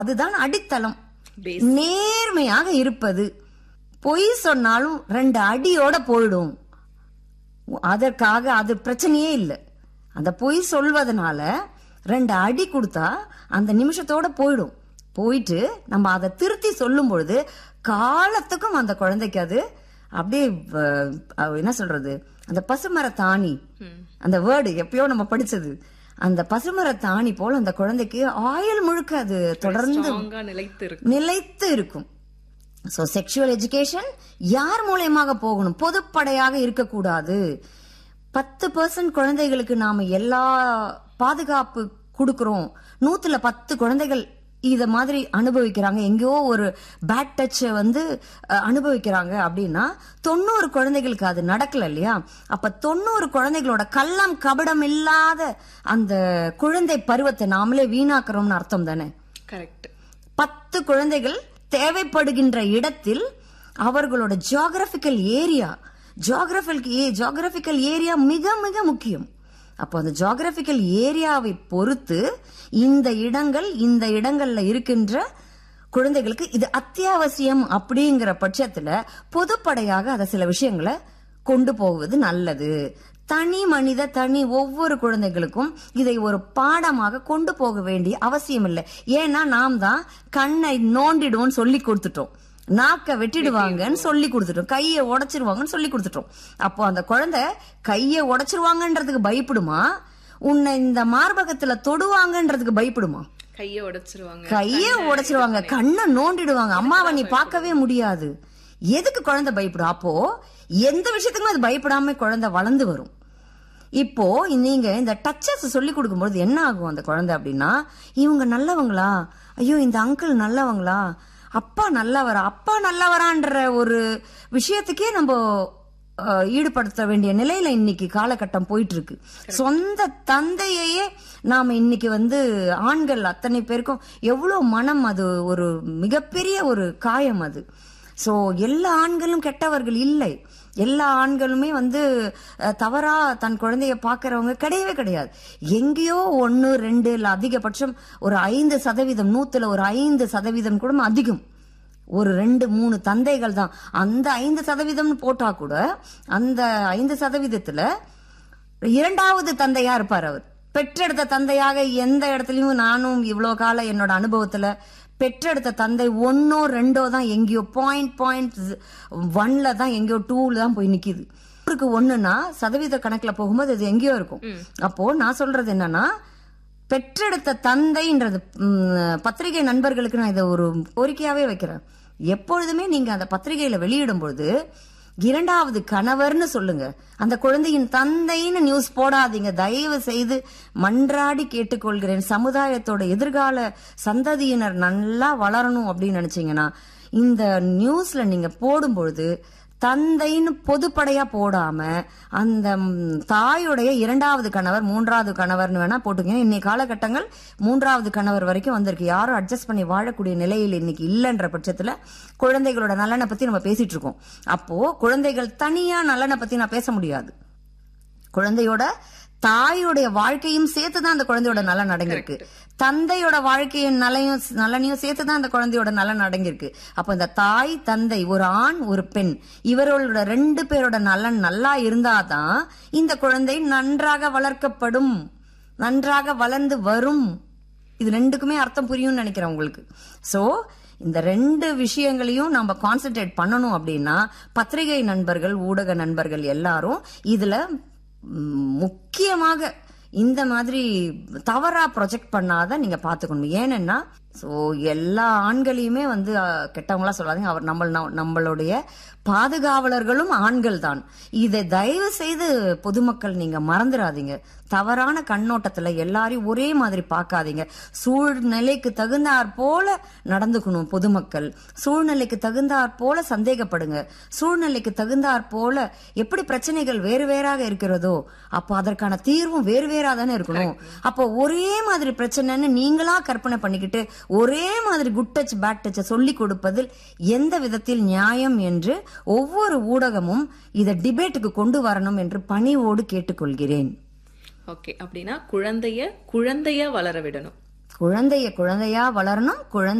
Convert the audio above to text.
அதுதான் அடித்தளம் Base. நேர்மையாக இருப்பது பொய் சொன்னாலும் ரெண்டு அடியோட போயிடும் அதற்காக அது பிரச்சனையே இல்லை அந்த பொய் சொல்வதனால ரெண்டு அடி கொடுத்தா அந்த நிமிஷத்தோட போயிடும் போயிட்டு நம்ம அதை திருத்தி சொல்லும் பொழுது காலத்துக்கும் அந்த குழந்தைக்கு அது அப்படியே வ- அஹ் என்ன சொல்றது அந்த பசுமர தாணி அந்த வேர்டு எப்பயோ நம்ம படிச்சது அந்த பசுமர தாணி போல அந்த குழந்தைக்கு ஆயுள் முழுக்க அது தொடர்ந்து ஸ்ட்ராங்கா நிலைத்து இருக்கு நிலைத்து இருக்கும் சோ செக்ஷுவல் எஜுகேஷன் யார் மூலியமாக போகணும் பொதுப்படையாக இருக்கக்கூடாது பத்து பர்சன்ட் குழந்தைகளுக்கு நாம எல்லா பாதுகாப்பு கொடுக்கறோம் நூத்துல பத்து குழந்தைகள் இத மாதிரி அனுபவிக்கிறாங்க எங்கேயோ ஒரு பேட் டச் வந்து அஹ், அனுபவிக்கிறாங்க அப்படின்னா தொண்ணூறு குழந்தைகளுக்கு அது நடக்கல இல்லையா அப்ப தொண்ணூறு குழந்தைகளோட கள்ளம் கபடம் இல்லாத அந்த குழந்தை பருவத்தை நாமளே வீணாக்குறோம்னு அர்த்தம் தானே கரெக்ட் பத்து குழந்தைகள் தேவைப்படுகின்ற இடத்தில் அவர்களோட geographical area geographical geographical area மிக மிக முக்கியம் அப்போ அந்த ஜியாகிரபிக்கல் ஏரியாவை பொறுத்து இந்த இடங்கள் இந்த இடங்கள்ல இருக்கின்ற குழந்தைகளுக்கு இது அத்தியாவசியம் அப்படிங்கிற பட்சத்துல பொதுப்படையாக அத சில விஷயங்களை கொண்டு போவது நல்லது தனி மனித தனி ஒவ்வொரு குழந்தைகளுக்கும் இதை ஒரு பாடமாக கொண்டு போக வேண்டிய அவசியம் இல்லை ஏன்னா நாம் தான் கண்ணை நோண்டிடுவோம்னு சொல்லி கொடுத்துட்டோம் நாக்க வெட்டிடுவாங்கன்னு சொல்லி கொடுத்துட்டோம் கையை உடைச்சிருவாங்கன்னு சொல்லி கொடுத்துட்டோம் அப்போ அந்த குழந்தை கையை உடைச்சிருவாங்கன்றதுக்கு பயப்படுமா உன்னை இந்த மார்பகத்துல தொடுவாங்கன்றதுக்கு பயப்படுமா கைய உடைச்சிருவாங்க கையே உடைச்சிருவாங்க கண்ணை நோண்டிடுவாங்க அம்மாவை நீ பார்க்கவே முடியாது எதுக்கு குழந்தை பயப்படும் அப்போ எந்த விஷயத்துக்குமே அது பயப்படாம குழந்தை வளர்ந்து வரும் இப்போ நீங்க இந்த டச்சஸ் சொல்லி கொடுக்கும்போது என்ன ஆகும் அந்த குழந்தை அப்படின்னா இவங்க நல்லவங்களா ஐயோ இந்த அங்கிள் நல்லவங்களா அப்பா நல்லவரா அப்பா நல்லவரான்ற ஒரு விஷயத்துக்கே நம்ம அஹ், ஈடுபடுத்த வேண்டிய நிலையில இன்னைக்கு காலகட்டம் போயிட்டு இருக்கு சொந்த தந்தையையே நாம இன்னைக்கு வந்து ஆண்கள் அத்தனை பேருக்கும் எவ்வளவு மனம் அது ஒரு மிகப்பெரிய ஒரு காயம் அது சோ எல்லா ஆண்களும் கெட்டவர்கள் இல்லை எல்லா ஆண்களுமே வந்து அஹ், தவறா தன் குழந்தைய பாக்குறவங்க கிடையவே கிடையாது எங்கேயோ ஒன்னு ரெண்டு இல்ல அதிகபட்சம் ஒரு ஐந்து சதவீதம் நூத்துல ஒரு ஐந்து சதவீதம் கூட அதிகம் ஒரு ரெண்டு மூணு தந்தைகள் தான் அந்த ஐந்து சதவீதம்னு போட்டா கூட அந்த ஐந்து சதவீதத்துல இரண்டாவது தந்தையா இருப்பார் அவர் பெற்றெடுத்த தந்தையாக எந்த இடத்துலயும் நானும் இவ்வளவு கால என்னோட அனுபவத்துல பெற்றெடுத்த தந்தை ஒன்னோ ரெண்டோ தான் எங்கேயோ பாயிண்ட் பாயிண்ட் ஒன்ல தான் எங்கேயோ டூல தான் போய் நிக்குது நூறுக்கு ஒண்ணுன்னா சதவீத கணக்குல போகும்போது அது எங்கேயோ இருக்கும் அப்போ நான் சொல்றது என்னன்னா பெற்றெடுத்த தந்தைன்றது ம், பத்திரிகை நண்பர்களுக்கு நான் இதை ஒரு கோரிக்கையாவே வைக்கிறேன் எப்பொழுதுமே நீங்க அந்த பத்திரிகையில வெளியிடும் பொழுது இரண்டாவது கணவர்னு சொல்லுங்க அந்த குழந்தையின் தந்தைன்னு நியூஸ் போடாதீங்க தயவு செய்து மன்றாடி கேட்டுக்கொள்கிறேன் சமுதாயத்தோட எதிர்கால சந்ததியினர் நல்லா வளரணும் அப்படின்னு நினைச்சீங்கன்னா இந்த நியூஸ்ல நீங்க போடும் பொழுது தந்தைன்னு பொதுப்படையா போடாம அந்த ம், தாயுடைய இரண்டாவது கணவர் மூன்றாவது கணவர்னு வேணா போட்டுங்க இன்னைக்கு காலகட்டங்கள் மூன்றாவது கணவர் வரைக்கும் வந்திருக்கு யாரும் அட்ஜஸ்ட் பண்ணி வாழக்கூடிய நிலையில் இன்னைக்கு இல்லைன்ற பட்சத்துல குழந்தைகளோட நலனை பத்தி நம்ம பேசிட்டு இருக்கோம் அப்போ குழந்தைகள் தனியா நலனை பத்தி நான் பேச முடியாது குழந்தையோட தாயோடைய வாழ்க்கையும் சேர்த்துதான் அந்த குழந்தையோட நலன் அடங்கியிருக்கு தந்தையோட வாழ்க்கையின் நலையும் நலனையும் சேர்த்துதான் அந்த குழந்தையோட நலன் அடங்கியிருக்கு அப்ப இந்த தாய் தந்தை ஒரு ஆண் ஒரு பெண் இவர்களோட ரெண்டு பேரோட நலன் நல்லா இருந்தாதான் இந்த குழந்தை நன்றாக வளர்க்கப்படும் நன்றாக வளர்ந்து வரும் இது ரெண்டுக்குமே அர்த்தம் புரியும்னு நினைக்கிறேன் உங்களுக்கு சோ இந்த ரெண்டு விஷயங்களையும் நம்ம கான்சென்ட்ரேட் பண்ணணும் அப்படின்னா பத்திரிகை நண்பர்கள் ஊடக நண்பர்கள் எல்லாரும் இதுல ம், முக்கியமாக இந்த மாதிரி தவறா ப்ரொஜெக்ட் பண்ணாத நீங்க பாத்துக்கணும் ஏனென்னா சோ எல்லா ஆண்களையுமே வந்து அஹ், கெட்டவங்களா சொல்லாதீங்க அவர் நம்ம நம்மளுடைய பாதுகாவலர்களும் ஆண்கள் தான் இதை தயவு செய்து பொதுமக்கள் நீங்க மறந்துடாதீங்க தவறான கண்ணோட்டத்துல எல்லாரையும் ஒரே மாதிரி பார்க்காதீங்க சூழ்நிலைக்கு தகுந்தாற் போல நடந்துக்கணும் பொதுமக்கள் சூழ்நிலைக்கு தகுந்தாற் போல சந்தேகப்படுங்க சூழ்நிலைக்கு தகுந்தாற் போல எப்படி பிரச்சனைகள் வேறு வேறாக இருக்கிறதோ அப்போ அதற்கான தீர்வும் வேறு வேறா தானே இருக்கணும் அப்போ ஒரே மாதிரி பிரச்சனைன்னு நீங்களா கற்பனை பண்ணிக்கிட்டு ஒரே மாதிரி குட் டச் பேட் டச் சொல்லி கொடுப்பதில் எந்த விதத்தில் நியாயம் என்று ஒவ்வொரு ஊடகமும் இதை டிபேட்டுக்கு கொண்டு வரணும் என்று பணிவோடு கேட்டுக்கொள்கிறேன் ஓகே அப்படின்னா குழந்தைய குழந்தைய வளர விடணும் குழந்தைய குழந்தையா வளரணும் குழந்தை